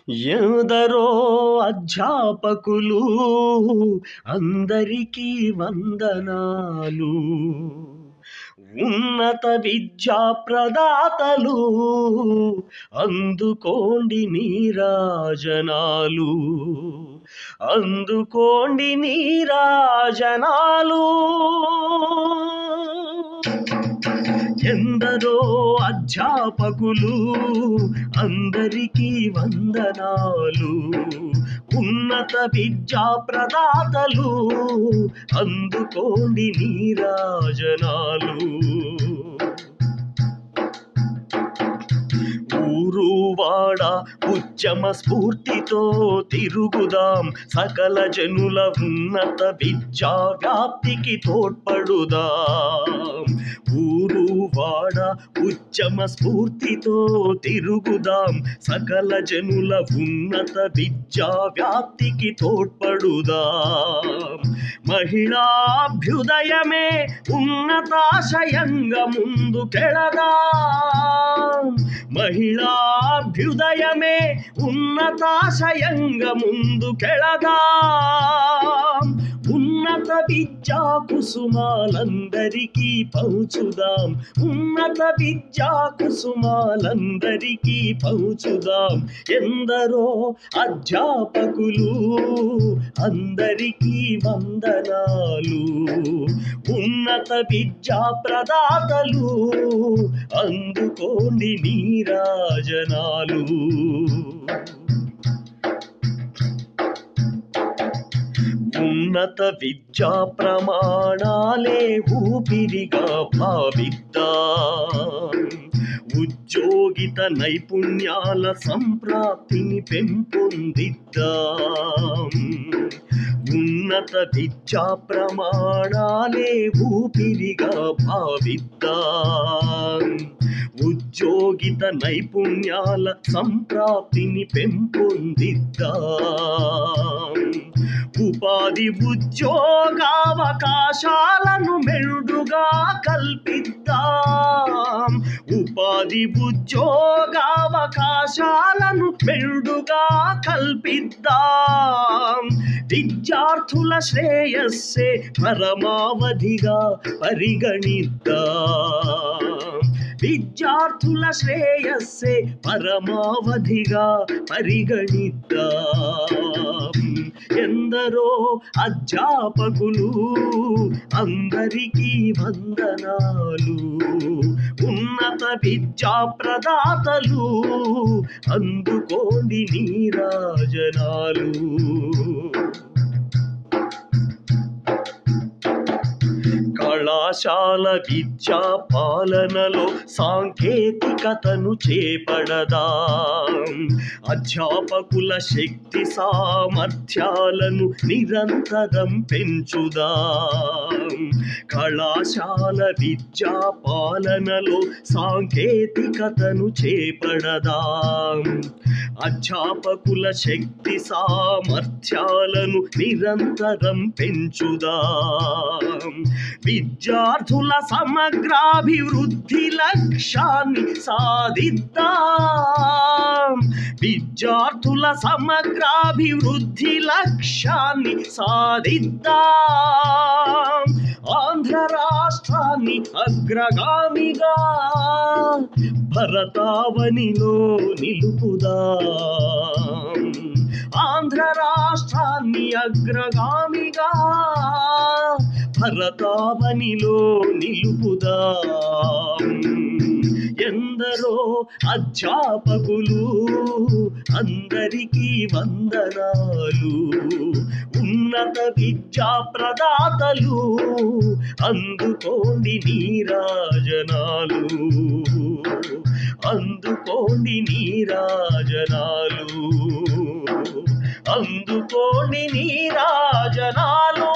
ఎందరో అధ్యాపకులు అందరికీ వందనాలు ఉన్నత విద్యా ప్రదాతలు అందుకోండి నీరాజనాలు అందుకోండి నీరాజనాలు ఎందరో అధ్యాపకులు అందరికీ వందనాలు ఉన్నత విద్యా ప్రదాతలు అందుకోండి నీరాజనాలు ఊరు వాడ ఉద్యమ స్ఫూర్తితో తిరుగుదాం సకల జనుల ఉన్నత విద్యా వ్యాప్తికి తోడ్పడుదాం ఊరు వాడ ఉద్యమ స్ఫూర్తితో తిరుగుదాం సకల జనుల ఉన్నత విద్యా వ్యాప్తికి తోడ్పడుదాం మహిళాభ్యుదయమే ఉన్నతాశయంగా ముందుకెళదాం మహిళాభ్యుదయమే ఉన్నతాశయంగా ముందుకెళదాం ఉన్నత విద్యా కుసుమాలందరికీ పంచుదాం ఉన్నత విద్యా కుసుమాలందరికీ పంచుదాం ఎందరో అధ్యాపకులు అందరికీ వందనాలు ఉన్నత విద్యా ప్రదాతలు అందుకోండి నీరాజనాలు ఉన్నత విద్యా ప్రమాణాలే ఊపిరిగా భావిద్దాం ఉద్యోగిత నైపుణ్యాల సంప్రాప్తిని పెంపొందిద్దాం ఉన్నత విద్యా ప్రమాణాలే ఊపిరిగా భావిద్దాం ఉద్యోగిత నైపుణ్యాల సంప్రాప్తిని పెంపొందిద్దాం ఉపాధి ఉద్యోగావకాశాలను మెండుగా కల్పిద్దాం ఉపాధి ఉద్యోగావకాశాలను మెండుగా కల్పిద్దాం విద్యార్థుల శ్రేయస్సే పరమావధిగా పరిగణిద్దాం విద్యార్థుల శ్రేయస్సే పరమావధిగా పరిగణిద్దాం ఎందరో అధ్యాపకులు అందరికీ వందనాలు ఉన్నత విద్యా ప్రదాతలు అందుకోండి నీరాజనాలు కళాశాల విద్యా పాలనలో సాంకేతికతను చేపడదాం అధ్యాపకుల శక్తి సామర్థ్యాలను నిరంతరం పెంచుదాం కళాశాల విద్యా పాలనలో సాంకేతికతను చేపడదాం అధ్యాపకుల శక్తి సామర్థ్యాలను నిరంతరం పెంచుదాం విద్యార్థుల సమగ్రాభివృద్ధి లక్ష్యాన్ని సాధిద్దాం విద్యార్థుల సమగ్రాభివృద్ధి లక్ష్యాన్ని సాధిద్దాం ఆంధ్ర రాష్ట్రాన్ని అగ్రగామిగా భరతావనిలో నిలుపుదాం ఆంధ్ర రాష్ట్రాన్ని అగ్రగామిగా భరతావనిలో నిలుపుదాం ఎందరో అధ్యాపకులు అందరికీ వందనాలు ఉన్నత విద్యా ప్రదాతలు అందుకోండి నీరాజనాలు అందుకోండి నీరాజనాలు అందుకోండి నీరాజనాలు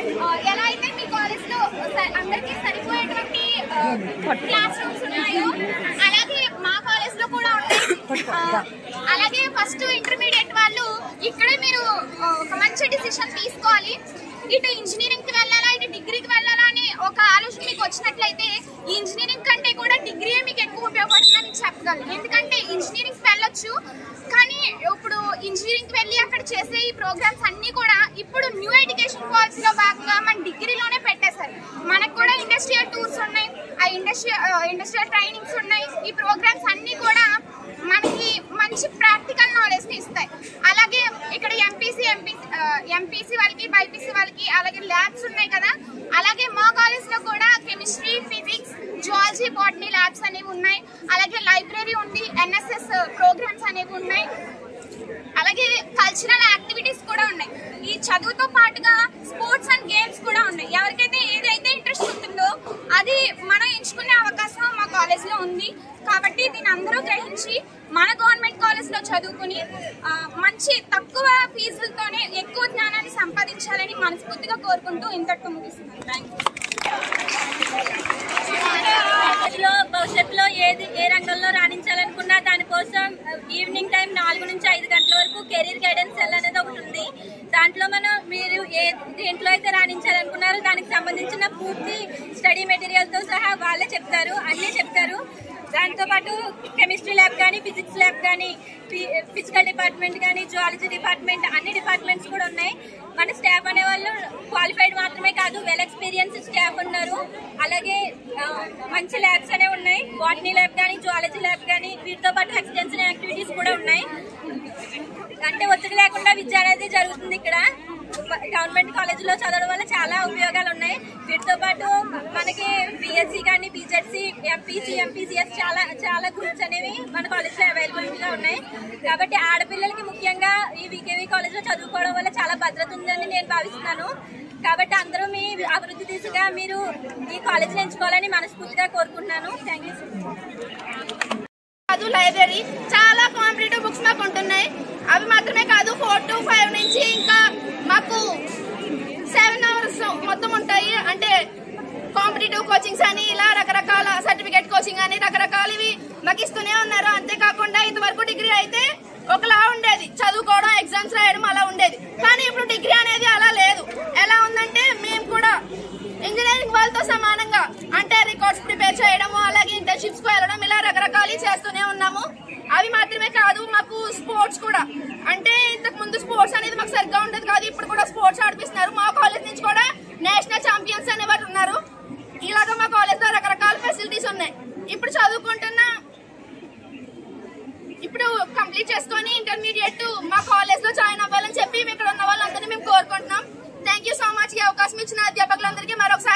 ఆ, ఎలా అయితే మీ కాలేజ్ లో స- అందరికీ సరిపోయేటువంటి క్లాస్ రూమ్స్ ఉన్నాయో అలాగే మా కాలేజ్ లో కూడా ఉన్నాయి ఆ, అలాగే ఫస్ట్ ఇంటర్మీడియట్ వాళ్ళు ఇక్కడే మీరు ఆ, ఒక మంచి డిసిషన్ తీసుకోవాలి ఇటు ఇంజనీరింగ్ కి వెళ్ళాలా ఇటు డిగ్రీకి వెళ్ళాలా అని ఒక ఆలోచన మీకు వచ్చినట్లయితే ఈ ఇంజనీరింగ్ కంటే కూడా డిగ్రీ మీకు ఎక్కువ ఉపయోగపడుతుందని నేను చెప్పగలను ఎందుకంటే ఇంజనీరింగ్ కి వెళ్ళొచ్చు కానీ ఇప్పుడు ఇంజనీరింగ్ కి వెళ్ళి అక్కడ చేసే ఈ ప్రోగ్రామ్స్ అన్ని కూడా ఇప్పుడు న్యూ ఎడ్యుకేషన్ పాలసీలో భాగంగా మన డిగ్రీలోనే పెట్టేశారు మనకు కూడా ఇండస్ట్రియల్ టూర్స్ ఉన్నాయి ఆ ఇండస్ట్రియల్ ఇండస్ట్రియల్ ట్రైనింగ్స్ ఉన్నాయి ఈ ప్రోగ్రామ్స్ అన్ని కూడా మనకి మంచి ప్రాక్టికల్ నాలెడ్జ్ ని ఇస్తాయి అలాగే ఇక్కడ ఎంపీసీ ఎంపీసీ ఎంపీసీ వాళ్ళకి బైపీసీ వాళ్ళకి అలాగే ల్యాబ్స్ ఉన్నాయి కదా అలాగే మా కాలేజ్ లో కూడా chemistry physics zoology botany labs అనేవి ఉన్నాయి అలాగే లైబ్రరీ ఉంది ఎన్ఎస్ఎస్ ప్రోగ్రామ్స్ అనేవి ఉన్నాయి అలాగే కల్చరల్ యాక్టివిటీస్ కూడా ఉన్నాయి ఈ చదువుతో పాటుగా స్పోర్ట్స్ అండ్ గేమ్స్ కూడా ఉన్నాయి ఎవరికైతే ఏదైతే ఇంట్రెస్ట్ ఉంటుందో అది మనం ఎంచుకునే అవకాశం మా కాలేజ్ లో ఉంది కాబట్టి దీని అందరూ గ్రహించి మన గవర్నమెంట్ కాలేజ్ లో చదువుకుని ఆ, మంచి తక్కువ ఫీజులతోనే ఎక్కువ జ్ఞానాన్ని సంపాదించాలని మనస్ఫూర్తిగా కోరుకుంటూ ఇంతటితో ముగిస్తున్నాను థ్యాంక్ లో భవిష్యత్తులో ఏది ఏ రంగంలో రాణించాలనుకున్నా దానికోసం ఈవినింగ్ టైం నాలుగు నుంచి ఐదు గంటల వరకు కెరీర్ గైడెన్స్ సెల్ అనేది ఒకటి ఉంది దాంట్లో మనం మీరు ఏ దేంట్లో అయితే రాణించాలనుకున్నారో దానికి సంబంధించిన పూర్తి స్టడీ మెటీరియల్ తో సహా వాళ్ళే చెప్తారు అన్నీ చెప్తారు దాంతో పాటు కెమిస్ట్రీ ల్యాబ్ కానీ ఫిజిక్స్ ల్యాబ్ కానీ ఫిజికల్ డిపార్ట్మెంట్ కానీ జువాలజీ డిపార్ట్మెంట్ అన్ని డిపార్ట్మెంట్స్ కూడా ఉన్నాయి మన స్టాఫ్ అనే వాళ్ళు క్వాలిఫైడ్ మాత్రమే కాదు వెల్ ఎక్స్పీరియన్స్ స్టాఫ్ ఉన్నారు అలాగే ఆ, మంచి ల్యాబ్స్ అనేవి ఉన్నాయి బాటనీ ల్యాబ్ కానీ జువాలజీ ల్యాబ్ కానీ వీటితో పాటు ఎక్స్టెన్షన్ యాక్టివిటీస్ కూడా ఉన్నాయి అంటే ఒత్తిడి లేకుండా విద్య అనేది జరుగుతుంది ఇక్కడ గవర్నమెంట్ కాలేజీలో చదవడం వల్ల చాలా ఉపయోగాలు ఉన్నాయి వీటితో పాటు మనకి బిఎస్సి కానీ బీజెడ్సి ఎంపీసీ ఎంపీసీఎస్ చాలా చాలా గ్రూప్స్ అనేవి మన కాలేజ్లో అవైలబుల్గా ఉన్నాయి కాబట్టి ఆడపిల్లలకి ముఖ్యంగా ఈ వికేవీ కాలేజ్లో చదువుకోవడం వల్ల చాలా భద్రత ఉందని నేను భావిస్తున్నాను కాబట్టి అందరూ మీ అభివృద్ధి దిశగా మీరు ఈ కాలేజీని ఎంచుకోవాలని మనస్ఫూర్తిగా కోరుకుంటున్నాను థ్యాంక్ యూ కాదు లైబ్రరీ చాలా కాంపిటేటివ్ బుక్స్ మాకు ఉంటున్నాయి అవి మాత్రమే కాదు ఫోర్ టు ఫైవ్ నుంచి ఇంకా మాకు సెవెన్ అవర్స్ మొత్తం ఉంటాయి అంటే కాంపిటేటివ్ కోచింగ్స్ అని ఇలా రకరకాల సర్టిఫికేట్ కోచింగ్ అని రకరకాలవి మాకు ఇస్తూనే ఉన్నారు అంతేకాకుండా ఇంతవరకు డిగ్రీ అయితే ఒకలా ఉండేది చదువుకోవడం ఎగ్జామ్స్ రాయడం అలా ఉండేది కానీ ఇప్పుడు డిగ్రీ అనేది అలా లేదు ఎలా ఉందంటే మేము కూడా ఇంజనీరింగ్ వాళ్ళతో సమానంగా అంటే రికార్డ్స్ ప్రిపేర్ చేయడము అలాగే ఇంటర్న్షిప్స్ కు వెళ్ళడం ఇలా రకరకాలు చేస్తూనే ఉన్నాము అవి మాత్రమే కాదు మాకు స్పోర్ట్స్ కూడా అంటే ఇంతకు ముందు స్పోర్ట్స్ అనేది మాకు సరిగ్గా ఉండేది కాదు ఇప్పుడు కూడా స్పోర్ట్స్ ఆడిపిస్తున్నారు మా కాలేజ్ నుంచి కూడా నేషనల్ ఛాంపియన్స్ అనేవారు ఉన్నారు ఇలాగ మా కాలేజ్ లో రకరకాల ఫెసిలిటీస్ ఉన్నాయి ఇప్పుడు చదువుకుంటున్న ఇప్పుడు కంప్లీట్ చేసుకొని ఇంటర్మీడియట్ మా కాలేజ్ లో జాయిన్ అవ్వాలని చెప్పి ఇక్కడ ఉన్న వాళ్ళందరినీ మేము కోరుకుంటున్నాం థ్యాంక్ యూ సో మచ్ ఈ అవకాశం ఇచ్చిన అధ్యాపకులందరికీ మరొకసారి